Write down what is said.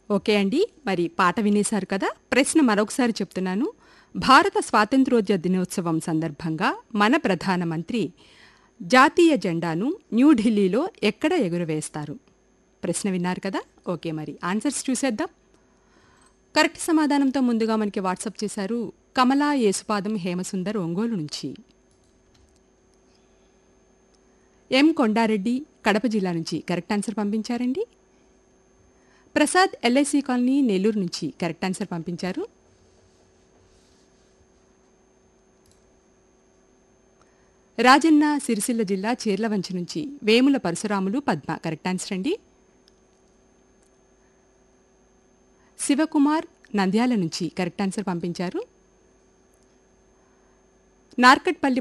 okay అండి మరి పాట వినేశారు కదా ప్రశ్న మరొకసారి చెప్తున్నాను భారత స్వాతంత్రోద్య దినోత్సవం సందర్భంగా మన ప్రధానమంత్రి జాతీయ జెండాను న్యూఢిల్లీలో ఎక్కడ ఎగురవేస్తారు ప్రశ్న విన్నారు కదా ఓకే మరి ఆన్సర్స్ చూసేద్దాం కరెక్ట్ సమాధానంతో ముందుగా మనకి వాట్సాప్ చేశారు కమలా యేసుపాదం హేమసుందర్ ఒంగోలు నుంచి ఎం కొండారెడ్డి కడప జిల్లా నుంచి కరెక్ట్ ఆన్సర్ పంపించారండి ప్రసాద్ ఎల్ఐసి కాలనీ నెల్లూరు నుంచి కరెక్ట్ ఆన్సర్ పంపించారు రాజన్న సిరిసిల్ల జిల్లా చీర్లవంచి నుంచి వేముల పరశురాములు పద్మ కరెక్ట్ ఆన్సర్ అండి శివకుమార్ నంద్యాల నుంచి కరెక్ట్ ఆన్సర్ పంపించారు నార్కట్పల్లి